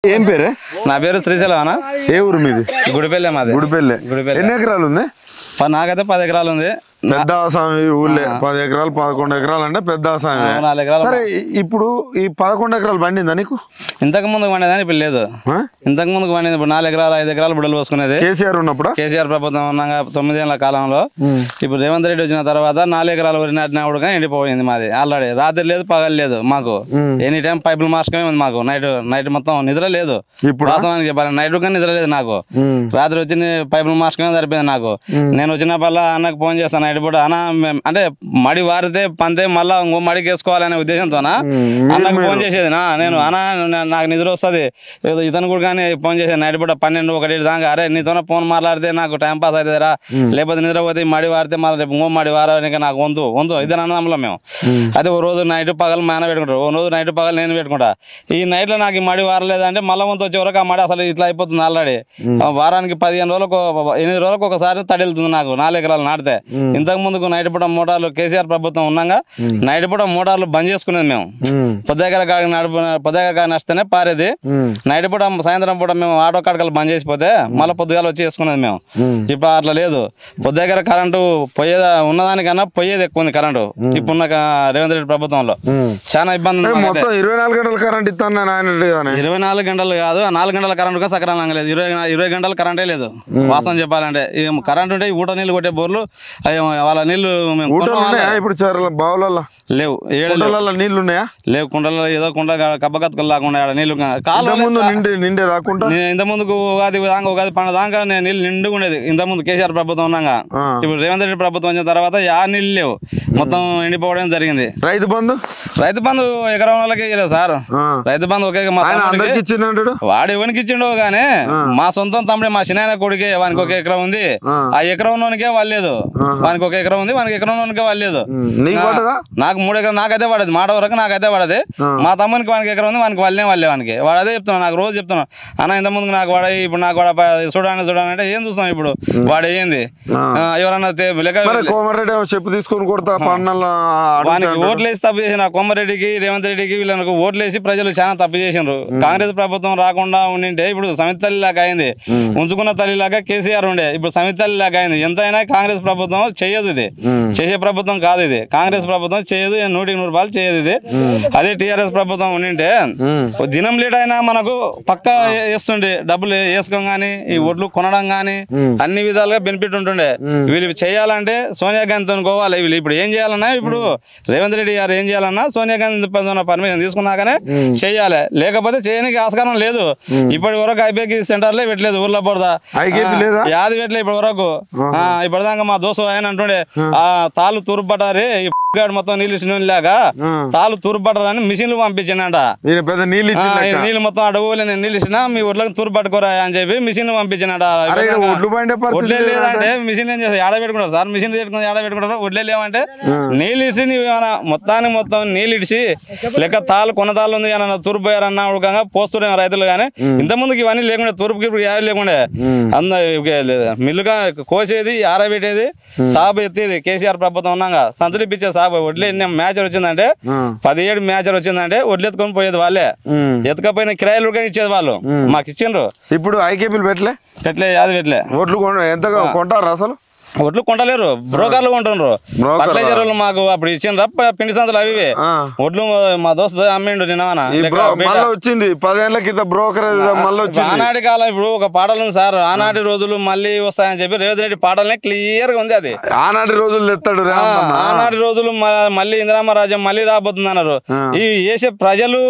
ఏం పేరే నా పేరు శ్రీశైలం అన్న ఏ ఊరు మీది గుడిపల్లె మాది గుడిపల్లె గుడిపల్లె. ఎన్ని ఎకరాలు ఉంది ప- నాకైతే పది ఎకరాలు ఉంది పెద్ద ఆసామి ఊళ్ళే పది ఎకరాలు పదకొండు ఎకరాలు అంటే పెద్ద ఆసామి ఆ, నాలుగు ఎకరాలు సరే ఇ- ఇప్పుడు ఈ పదకొండు ఎకరాలు పండిందా నీకు ఇంతకు ముందుకు పండేదని ఇప్పుడు లేదు ఆ? ఇంతకు ముందుకు పండింది ఇప్పుడు నాలుగు ఎకరాలు ఐదు ఎకరాలు బుడలు పోసుకునేది కేసీఆర్ ఉన్నప్పుడు కేసీఆర్ ప్రభుత్వం ఉన్నాక తొమ్మిదేళ్ల కాలంలో ఇప్పుడు రేవంత్ రెడ్డి వచ్చిన తర్వాత నాలుగు ఎకరాలు వరి నాటినా కూడా ఎండిపోయింది మాది ఆల్రెడీ రాత్రి లేదు పగలు లేదు మాకు ఎనీ టైం పైపులు మార్చుకునే ఉంది మాకు నైట్ నైట్ మొత్తం నిద్ర లేదు ఇప్పుడు వాస్తవానికి చెప్పాలి నైట్ కానీ నిద్ర లేదు నాకు రాత్రి వచ్చి నీ పైపులు మార్చుకునే సరిపోయింది నాకు నేను వచ్చినప్పల్లా అన్నకు ఫోన్ చేస్తాను నైట్ పూట అన్న మేం- అంటే మడి వారితే పంతే మళ్ళా ఇంకో మడికి వేసుకోవాలనే ఉద్దేశంతోనా అన్నకు ఫోన్ చేసేది నా నేను అన్న నా- నాకు నిద్ర వస్తుంది ఏదో ఇతను కూడా కానీ ఫోన్ చేసేది నైట్ పూట పన్నెండు ఒకటి దాకా అరే నీతోనే ఫోన్ మాట్లాడితే నాకు టైం పాస్ అవుతుందిరా లేకపోతే నిద్రపోతే ఈ మడి వారితే మళ్ళీ రేపు ఇంకో మడి వారానికి నాకు వంతు వంతు ఇద్దరు అన్నదమ్ములం మేము అయితే ఓ రోజు నైట్ పగలు మా ఆయన పెట్టుకుంటారు ఓ రోజు నైట్ పగలు నేను పెట్టుకుంటా ఈ నైట్ లో నాకు ఈ మడి వారలేదంటే మళ్ళీ వంతు వచ్చే వరకు ఆ మడి అసలు ఇట్లా అయిపోతుంది ఆల్రెడీ వారానికి పదిహేను రోజులకు ఎనిమిది రోజులకు ఒకసారి తడిలుతుంది నాకు నాలుగు ఎకరాలు నాటితే ఇంతకు ముందుకు నైట్ పూట మోటార్లు కేసీఆర్ ప్రభుత్వం ఉన్నాగా నైట్ పూట మోటార్లు బంద్ చేసుకునేది మేము పొద్దుగర కాడికి నడుపు పొద్దుగర కాడికి నడిస్తేనే పారేది నైట్ పూట సాయంత్రం పూట మేము ఆటో కాడకలు బంద్ చేసిపోతే మళ్ళీ పొద్దుగాల వచ్చి వేసుకునేది మేము ఇప్పుడు అట్లా లేదు పొద్దుగర కరెంటు పోయేదా ఉన్నదానికన్నా పోయేది ఎక్కువ ఉంది కరెంటు ఇప్పుడున్న క- రేవంత్ రెడ్డి ప్రభుత్వంలో చాలా ఇబ్బంది ఉంది మాకైతే. మొత్తం ఇరవై నాలుగు గంటలు కరెంట్ ఇస్తాను నేను ఆయన లేదని. ఇరవై నాలుగు గంటలు కాదు ఆ నాలుగు గంటల కరెంట్ కూడా సక్రమంగా లేదు ఇరవై నా- ఇరవై గంటలు కరెంటే లేదు వాస్తవం చెప్పాలంటే ఈ కరెంట్ ఉంటే ఈ ఊట నీళ్ళు కొట్టే బోర్లు అయ్యో, వాళ్ళ నీళ్లు మేము ఊటలు కొన్నాం ఉన్నాయా వాళ్ళ- ఇప్పుడు చర్ల బావులలో లేవు ఏడు లేవు. కుంటలలో నీళ్లు ఉన్నాయా లేవు కుండలో ఏదో కుండ కబ్బకత్తులు లాకుండా ఆడ నీళ్లు కా- ఇంత కాలువ ముందు నిండి నిండే దాకుంటా నేను ఇంత ముందుకు ఉగాది దాకా ఉగాది పండుగ దాకా నేను నీళ్ళు నిండుగా ఉండేది ఇంత ముందు కేసీఆర్ ప్రభుత్వం ఉన్నాగా ఆ. ఇప్పుడు రేవంత్ రెడ్డి ప్రభుత్వం వచ్చిన తర్వాత యా నీళ్ళు లేవు మొత్తం ఎండిపోవడం జరిగింది రైతు బంధు రైతు బంధు ఎకరం వాళ్ళకి ఇవ్వలేదు సార్ ఆ. రైతు బంధు ఒకే మా ఆయన తమ్ముడికి- అందరికి ఇచ్చిందంటాడు వాడు ఎవరికి ఇచ్చిండో గానీ మా సొంతం తమ్ముడే మా చిన్న కొడుకే వానికి ఒక ఎకరం ఉంది ఆ. ఆ ఎకరం ఉన్నోనికే వాళ్ళలేదు వానికి ఒక ఎకరం ఉంది వానికి ఎకరం ఉన్నోనికే వాళ్ళలేదు నీకు పడదా నాకు మూడు ఎకరం నాకైతే పడదు మాట వరకు నాకైతే పడదు మా తమ్మునికి వానికి ఎకరం ఉంది వానికి వాళ్ళే వాళ్ళే వానికి వాడు అదే చెప్తున్నాను నాకు రోజు చెప్తున్నాను అన్న ఇంత ముందు నాకు వాడ ఇప్పుడు నాకు వాడ చూడాలని చూడాలని అంటే ఏం చూస్తాం ఇప్పుడు వాడు ఏంది ఆ, ఎవరన్నా తే- లెక్క మరి కోమరెడ్డి ఏమో చెప్పు తీసుకొని కొడతా పన్నెల వానికి ఓట్లు వేసి తప్పు చేసిన కొమ్మరెడ్డికి రేవంత్ రెడ్డికి వీళ్ళకి ఓట్లు వేసి ప్రజలు చాలా తప్పు చేసిండ్రు కాంగ్రెస్ ప్రభుత్వం రాకుండా ఉండింటే ఇప్పుడు సమితి తల్లి లాగా అయింది ఉంచుకున్న తల్లి లాగా కేసీఆర్ ఉండే ఇప్పుడు సమితి తల్లి లాగా అయింది ఎంతైనా కాంగ్రెస్ ప్రభుత్వం చేయదు ఇది చేసే ప్రభుత్వం కాదు ఇది కాంగ్రెస్ ప్రభుత్వం చేయదు నూటికి నూరు రూపాయలు చేయదు ఇది అదే టీఆర్ఎస్ ప్రభుత్వం ఉండింటే ఓ దినం లేట్ అయినా మనకు పక్క వేస్తుండే డబ్బులు వేసుకోం గానీ ఈ ఒడ్లు కొనడం గానీ అన్ని విధాలుగా బెనిఫిట్ ఉంటుండే వీళ్ళు చేయాలంటే సోనియా గాంధీతో పోవాలి వీళ్ళు ఇప్పుడు ఏం చేయాలన్నా ఇప్పుడు రేవంత్ రెడ్డి గారు ఏం చేయాలన్నా సోనియా గాంధీ పర్మిషన్ తీసుకున్నాకనే చేయాలి లేకపోతే చేయడానికి ఆస్కారం లేదు ఇప్పటి వరకు ఐపీకి సెంటర్లే పెట్టలేదు ఊర్లో పడదా IKP లేదా? యాది పెట్టలే ఇప్పటి వరకు ఆ, ఇప్పటిదాకా మా దోస్తు ఆయన అంటుండే ఆ తాళ్ళు తూర్పు పట్టారి ఈ గాడు మొత్తం నీళ్ళు ఇచ్చిన లాగా తాళ్ళు తూర్పు పట్టారని మిషన్లు పంపించిండంట ఈయన పెద్ద నీళ్ళు ఆ, ఇచ్చింది ఈ నీళ్ళు మొత్తం అడవులు నేను నీళ్ళు ఇచ్చిన మీ ఊర్లోకి తూర్పు పట్టుకోరా అని చెప్పి మిషన్ పంపించినట అరే ఈడ ఒడ్లు పండే పరిస్థితి ఒడ్లే లేదంటే? లేదంటే మిషన్ ఏం చేస్తారు ఆడ పెట్టుకుంటారు సార్ మిషన్ పెట్టుకుని ఆడ పెట్టుకుంటారు ఒడ్లే లేవంటే నీళ్ళు ఇడిచి నీవు ఏమైనా మొత్తానికి మొత్తం నీళ్ళు ఇడిచి లెక్క తాళ్ళు కొన్న తాళ్ళు ఉంది ఏమన్నా తూర్పు పోయారన్న ఉడకంగా పోస్తుండే రైతులు కానీ ఇంత ముందుకి ఇవన్నీ లేకుండే తూర్పుకి ఇప్పుడు యాభై లేకుండే అంద మిల్లుగా కోసేది ఆరబెట్టేది సాగు ఎత్తేది కేసీఆర్ ప్రభుత్వం ఉన్నాగా సంతలు ఇప్పించే సాగు వడ్లు ఎన్ని మ్యాచర్ వచ్చిందంటే పదిహేడు మ్యాచర్ వచ్చిందంటే వడ్లు ఎత్తుకొని పోయేది వాళ్ళే ఎత్తుకపోయిన కిరాయిలు కూడా ఇచ్చేది వాళ్ళు మాకు ఇచ్చిండ్రు ఇప్పుడు ఐకేపీలు పెట్టలే పెట్టలే యాది పెట్టలే ఓట్లు కొన ఎంతగా కొంటారు అసలు ఒడ్లు కొంటలేరు బ్రోకర్లు కొంటుండ్రు బ్రోకర్లా? ఫర్టిలైజర్ వాళ్ళు మాకు అప్పుడు ఇచ్చిండ్రు పిండి సంతలు అవి ఇవి. ఆ. ఒడ్లు మా దోస్తు అమ్మిండు నిన్న ఈ బ్రో మళ్ళీ వచ్చింది పదేళ్ల కింద బ్రోకరేజ్ మళ్ళీ వచ్చింది ఆనాటి కాలం ఇప్పుడు ఒక పాటలు ఉంది సార్ ఆనాటి రోజులు మళ్ళీ వస్తాయని చెప్పి రేవంత్ రెడ్డి పాటలనే క్లియర్ గా ఉంది అది ఆనాటి రోజులు తెస్తాడు ఆ, రేవంత్ అన్న. ఆనాటి రోజులు మ- మళ్ళీ ఇందిరామ రాజ్యం మళ్ళీ రాబోతుంది అన్నారు ఈ వేసే ప్రజలు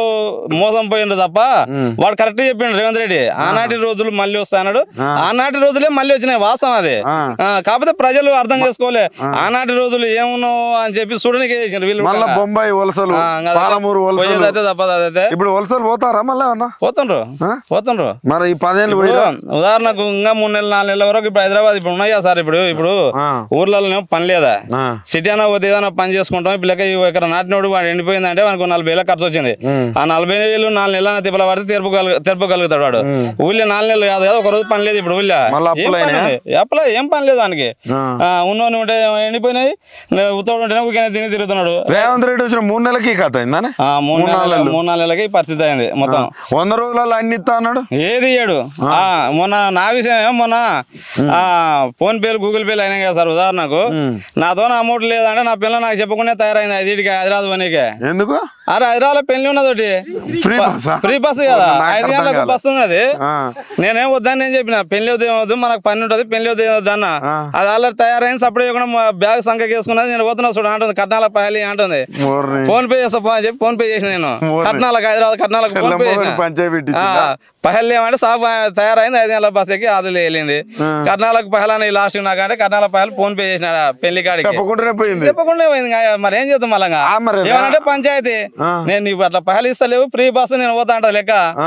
మోసం పోయిండ్రు తప్ప వాడు కరెక్ట్ చెప్పిండు రేవంత్ రెడ్డి ఆనాటి రోజులు మళ్ళీ వస్తాయన్నాడు ఆనాటి రోజులే మళ్ళీ వచ్చినాయి వాస్తవం అది ఆ. ఆ, కాకపోతే ప్రజలు అర్థం చేసుకోలే ఆనాటి రోజులు ఏమున్నావు అని చెప్పి చూడడానికి చేసిండ్రు వీళ్ళు మళ్ళా కూడా. బొంబాయి వలసలు ఆ, ఇంకా అదే. పాలమూరు వలసలు పోయేదైతే తప్పదు అదైతే ఇప్పుడు వలసలు పోతారా మళ్ళా అన్న పోతుండ్రు ఆ? పోతుండ్రు మరి ఈ పదేళ్ళు ఇప్పుడు పోయిరా ఉదాహరణకు ఇంకా మూడు నెలలు నాలుగు నెలల వరకు ఇప్పుడు హైదరాబాద్ ఇప్పుడు ఉన్నాయా సార్ ఇప్పుడు ఇప్పుడు ఆ. ఊర్లలో పని లేదా ఆ. సిటీ అన్న పోతే ఏదైనా పని చేసుకుంటాం ఇప్పుడు లెక్క ఇక్కడ నాటినోడు వాడు ఎండిపోయిందంటే మనకు నలభై వేల ఖర్చు వచ్చింది ఆ నలభై వేలు నాలుగు నెలల తిప్పల పడితే తెరపగల తెరపగలుగుతాడు వాడు ఊళ్ళో నాలుగు నెలలు కాదు కదా ఒక రోజు పని లేదు ఇప్పుడు ఊళ్ళో మళ్ళా ఏం పని అప్పులైనాయా? ఉంది? అప్పులో ఏం పని లేదు దానికి ఆ. ఆ, ఉన్నోని ఉంటే ఎండిపోయినాయి ఉత్తోడు ఉంటేనే ఊరికే తిని తిరుగుతున్నాడు రేవంత్ రెడ్డి వచ్చిన మూడు నెలలకి ఈ కథ అయిందానే ఆ, మూడు నెలల మూడు నాలుగు నెలలకి ఈ పరిస్థితి అయింది మొత్తం వంద రోజులలో అన్ని ఇస్తా అన్నాడు ఏది ఇయ్యాడు ఆ, మొన్న నా విషయం ఏమో మొన్న ఆ ఫోన్ పేలు గూగుల్ పేలు అయినాయి కదా సార్ ఉదాహరణకు నాతో అమౌంట్ లేదంటే నా పిల్ల నాకు చెప్పకుండా తయారైంది ఐదుకి హైదరాబాద్ పోనీకే ఎందుకు అరే హైదరాబాద్ లో పెళ్లి ఉన్నది ఒకటి ఫ్రీ బస్సా? ఫ్రీ బస్ కదా నాకు ఐదు అర్థం గంటలకు కాలే. బస్సు ఉన్నది ఆ. నేనేం వద్దని నేను చెప్పిన పెళ్లి వద్దు ఏం వద్దు మనకు పని ఉంటుంది పెళ్లి వద్దు ఏం వద్దు అన్న ఆ. అది ఆల్రెడీ తయారైంది సప్పుడు కూడా బ్యాగ్ సంఖ్యకి వేసుకున్నది నేను పోతున్నా చూడు అంటుంది కట్నాల పాయాలి అంటుంది ఓర్ని. ఫోన్ పే చేస్తా పో అని చెప్పి ఫోన్ పే చేసిన నేను ఓర్ని. కట్నాలకు హైదరాబాద్ కట్నాలకు ఫోన్ పే తెల్లమ్మని చేసిన పంచాయతీ పెట్టించిందా? పహల్ ఏమంటే సాబ్ తయారైంది ఐదు నెలల బస్ ఎక్కి అది వెళ్ళింది కర్ణాలకు పహలని లాస్ట్ నాకంటే కర్ణాల పహల్ ఫోన్ పే చేసిన పెళ్లి కాడికి చెప్పకుండానే పోయింది చెప్పకుండా పోయింది ఇంకా మరి ఏం చేద్దాం మళ్ళా ఆ, మరి రా- ఏమనంటే పంచాయతీ ఆ. నేను నీకు అట్లా పహలు ఇస్తలేవు ఫ్రీ బస్సు నేను పోతా అంట లెక్క ఆ.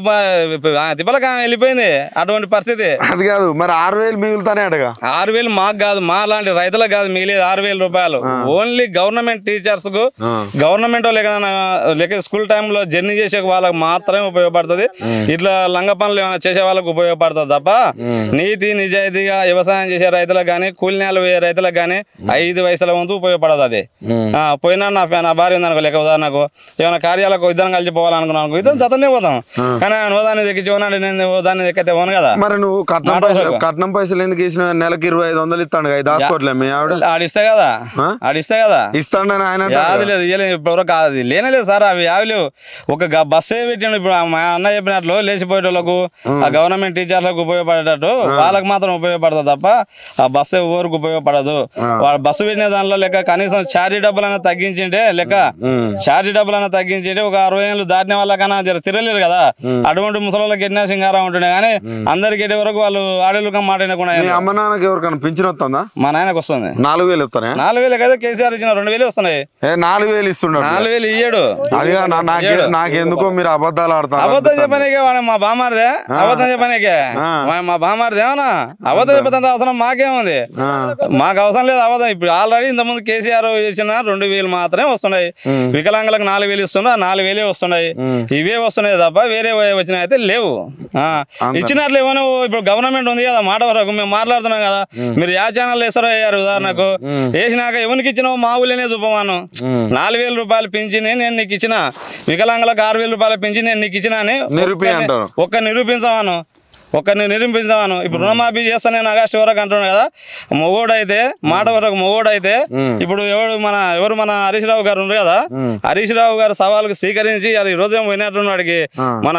ఇంకా తిప్పలకి వెళ్ళిపోయింది అటువంటి పరిస్థితి అది కాదు మరి ఆరు వేలు మిగులుతానే అడగా ఆరు వేలు మాకు కాదు మా లాంటి రైతులకు కాదు మిగిలేదు ఆరు వేల రూపాయలు ఓన్లీ గవర్నమెంట్ టీచర్స్ కు ఆ. గవర్నమెంట్ వాళ్ళు ఎక్కడైనా లేక స్కూల్ టైంలో జర్నీ చేసే వాళ్ళకి మాత్రమే ఉపయోగపడుతుంది ఇట్లా లంగ పనులు ఏమైనా చేసే వాళ్ళకి ఉపయోగపడుతుంది తప్ప నీతి నిజాయితీగా వ్యవసాయం చేసే రైతులకు కానీ కూలినేలు వేసే రైతులకు కానీ ఐదు వయసుల వంతు ఉపయోగపడదు అది ఆ, పోయినా నా నా భార్య ఉందనుకో లేక ఉదాహరణకు ఏమైనా కార్యాలకు ఇద్దరం కలిసి పోవాలనుకున్నాను ఇద్దరం జతనే పోతాం కానీ ఆయన హోదాన్ని ఎక్కించి పోనాడు నేను హోదాన్ని ఎక్కితే పోను కదా మరి నువ్వు కట్నం పైసలు కట్నం పైసలు ఎందుకు ఇచ్చిన నెలకి ఇరవై ఐదు వందలు ఇస్తాడు ఐదు దాచుకోవట్లే మీ ఆవిడ ఆడిస్తే కదా ఆ? ఆడిస్తే కదా ఇస్తాడని ఆయన అంటాడు యాది లేదు ఇయ్యలేదు ఇప్పటివరకు కాదు లేనే లేదు సార్ అవి యావి లేవు ఒక గ- బస్సే పెట్టిండు ఇప్పుడు ఆ మా అన్న చెప్పినట్లు లేచిపోయేటోళ్ళకు ఆ గవర్నమెంట్ టీచర్లకు ఉపయోగపడేటట్టు వాళ్ళకి మాత్రం ఉపయోగపడుతుంది తప్ప ఆ బస్సే ఊరికి ఉపయోగపడదు వాడు బస్సు పెట్టిన దానిలో లెక్క కనీసం ఛార్జీ డబ్బులైనా తగ్గించింటే లెక్క ఛార్జీ డబ్బులైనా తగ్గించింటే ఒక అరవై ఏళ్ళు దాటిన వాళ్ళకన్నా జర తిరగలేరు కదా అటువంటి ముసలికి ఎన్నో సింగారం ఉంటుండే కానీ అందరికి ఎడే వరకు వాళ్ళు ఆడేళ్ళుగా మాట వినకుండా మీ అమ్మ నాన్నకి ఎవరికైనా పింఛన్ వస్తుందా మా నాయనకు వస్తుంది నాలుగు వేలు ఇస్తానే నాలుగు వేలు కదా కేసీఆర్ ఇచ్చిన రెండు వేలు వస్తున్నాయి ఏ నాలుగు వేలు ఇస్తున్నాడు నాలుగు వేలు ఇయ్యాడు అది కాదు, నా- నాకే నాకెందుకో మీరు అబద్ధాలు ఆడతారు అబద్ధం చెప్పనీకే వాడు మా బామారిదే అబద్ధం చెప్పనీకే ఆ. వాడు మా బామారిదే ఏమన్నా అబద్ధం చెప్పేంత అవసరం మాకేముంది ఆ. మాకు అవసరం లేదు అబద్ధం ఇప్పుడు ఆల్రెడీ ఇంతకుముందు కేసీఆర్ ఇచ్చిన రెండు వేలు మాత్రమే వస్తున్నాయి వికలాంగులకు నాలుగు వేలు ఇస్తున్నా నాలుగు వేలే వస్తున్నాయి ఇవే వస్తున్నాయి తప్ప వేరే వచ్చిన అయితే లేవు ఆ. ఇచ్చినట్లు ఏమో ఇప్పుడు గవర్నమెంట్ ఉంది కదా మాట వరకు మేము మాట్లాడుతున్నాం కదా మీరు యా ఛానల్ వేస్తారో అయ్యారు ఉదాహరణకు వేసినాక ఎవరికి ఇచ్చినావు మా ఊళ్ళోనే చూపమాను నాలుగు వేల రూపాయలు పెంచిని నేను నీకు ఇచ్చిన వికలాంగులకు ఆరు వేల రూపాయలు పెంచి నేను నీకు ఇచ్చిన అని నిరూపి ఒక్కరిని- అంటారు. ఒక్క నిరూపించమాను ఒక్కరిని నిరూపించమాను ఇప్పుడు రుణమాఫీ చేస్తా నేను ఆగస్టు వరకు అంటున్నాను కదా మొగోడు అయితే మాట వరకు మొగోడు అయితే ఇప్పుడు ఎవడు మన ఎవరు మన హరీష్ రావు గారు ఉన్నారు కదా హరీష్ రావు గారు సవాలుకు స్వీకరించి అది ఈ రోజు ఏమో పోయినట్టున్నాడికి మన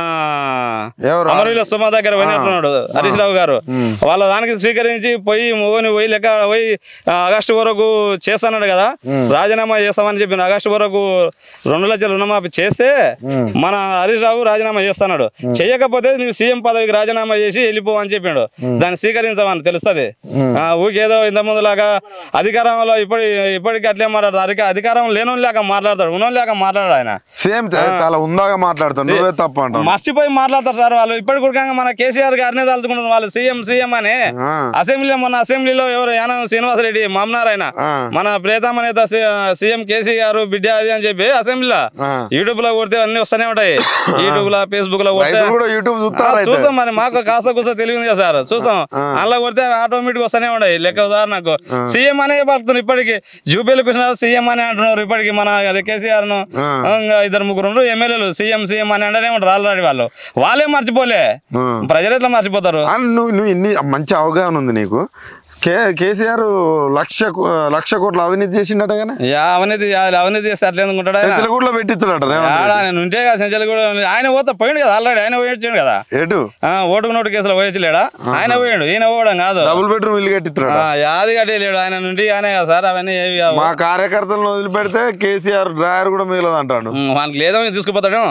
ఎవరు? అమరవీల సుమ దగ్గర పోయినట్టున్నాడు హరీష్ రావు గారు వాళ్ళ దానికి స్వీకరించి పోయి మొగోని పోయి లెక్క పోయి ఆ, ఆగస్టు వరకు చేస్తాన్నాడు కదా రాజీనామా చేస్తామని చెప్పిన ఆగస్టు వరకు రెండు లక్షల రుణమాఫీ చేస్తే మన హరీష్ రావు రాజీనామా చేస్తున్నాడు చేయకపోతే నువ్వు సీఎం పదవికి రాజీనామా చేసి వెళ్ళిపో అని చెప్పిండు దాన్ని స్వీకరించమని తెలుస్తుంది ఊకేదో ఇంత ముందు లాగా అధికారంలో ఇప్పటి ఇప్పటికి అట్లే మాట్లాడతారు అధిక- అధికారం లేనోని లేక మాట్లాడతాడు ఉన్నోని లేక మాట్లాడాడు ఆయన సేమ్ చాలా ఉందాగా మాట్లాడుతాను నువ్వే తప్ప అంటావు మర్చిపోయి మాట్లాడతారు సార్ వాళ్ళు ఇప్పటి కూడా మన కేసీఆర్ గారినే తలుచుకుంటున్నారు వాళ్ళు సీఎం సీఎం అని ఆ. అసెంబ్లీలో మొన్న అసెంబ్లీలో ఎవరు యానం శ్రీనివాసరెడ్డి మామనార్ ఆయన ఆ. మన ప్రియతమ నేత సి- సీఎం కేసీఆర్ బిడ్డ అది అని చెప్పి అసెంబ్లీలో ఆ. యూట్యూబ్ లో కొడితే అన్ని వస్తూనే ఉంటాయి యూట్యూబ్ లో ఫేస్బుక్ లో కొడితే రైతులు కూడా యూట్యూబ్ ఆ, చూస్తారు అయితే చూసాం మరి మాకు కాస్త కూస తెలియదు కదా సార్ చూసాం అందులో కొడితే ఆటోమేటిక్ వస్తూనే ఉన్నాయి లెక్క ఉదాహరణకు సీఎం అనే పడుతుంది ఇప్పటికి జూపేలు కృష్ణ సీఎం అని అంటున్నారు ఇప్పటికి మన కేసీఆర్ ను ఆ. ఇంకా ఇద్దరు ముగ్గురు ఉన్నారు ఎమ్మెల్యేలు సీఎం సీఎం అని అంటేనే ఉంటారు ఆల్రెడీ వాళ్ళు వాళ్ళే మర్చిపోలే ఆ. ప్రజలు ఎట్లా మర్చిపోతారు ఆ, నువ్వు నువ్వు ఇన్ని మంచి అవగాహన ఉంది నీకు కే కేసీఆర్ లక్ష కో- లక్ష కోట్ల అవినీతి చేసిండటగానే యా, అవినీతి యా, అవినీతి చేస్తే అట్లా ఎందుకుంటాడు ఆయన కూడా పెట్టించాడట ఆడ ఆయన ఉంటే కదా సెంచల్ కూడా ఉంది. ఆయన పోతే పోయిండు కదా ఆల్రెడీ ఆయన పోయించాడు కదా ఎటు ఆ, ఓటుకు నోటు కేసులో పోయచ్చలేడా ఆయన పోయాడు ఈయన పోవడం కాదు డబుల్ బెడ్రూమ్ ఇల్లు కట్టిస్తున్నాడు ఆ, యాది కట్టేయలేడు ఆయన నుండి ఆయనే కదా సార్ అవన్నీ ఏవి కావు. మా కార్యకర్తలను వదిలిపెడితే కేసీఆర్ డ్రాయర్ కూడా మిగలదు అంటాడు ఉమ్, వానికి లేదో ఈయన తీసుకుపోతాడేమో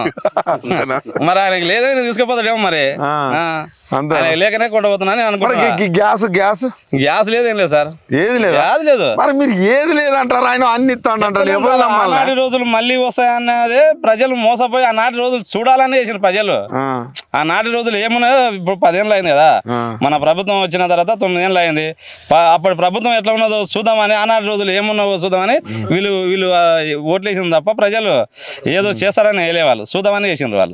మరి ఆయనకి లేదో ఈయన తీసుకుపోతాడేమో మరి ఆ, ఆ. అంతే ఆయన లేకనే కొండపోతున్నాను మరి అనుకుంటున్నా గి- గి- గ్యాస్ గ్యాస్ గ్యాస్ లేదు ఏం లేదు సార్ ఏది లేదా గ్యాస్ లేదు మరి మీరు ఏది లేదంటారు ఆయన అన్ని ఇస్తాడు అంటారు ఎవరు నమ్మాలి ఆనాటి రోజులు మళ్ళీ వస్తాయన్నదే ప్రజలు మోసపోయి ఆనాటి రోజులు చూడాలని చేసిన ప్రజలు ఆ, ఆనాటి రోజులు ఏమున్నా ఇప్పుడు పదేళ్ళు అయింది కదా ఆ. మన ప్రభుత్వం వచ్చిన తర్వాత తొమ్మిదేళ్ళు అయింది ప- అప్పటి ప్రభుత్వం ఎట్లా ఉన్నదో చూద్దామని ఆనాటి రోజులు ఏమున్నావో చూద్దామని వీళ్ళు వీళ్ళు ఆ, ఓట్లు వేసింది తప్ప ప్రజలు ఏదో చేస్తారని వేయలే వాళ్ళు చూద్దామని చేసిండ్రు వాళ్ళు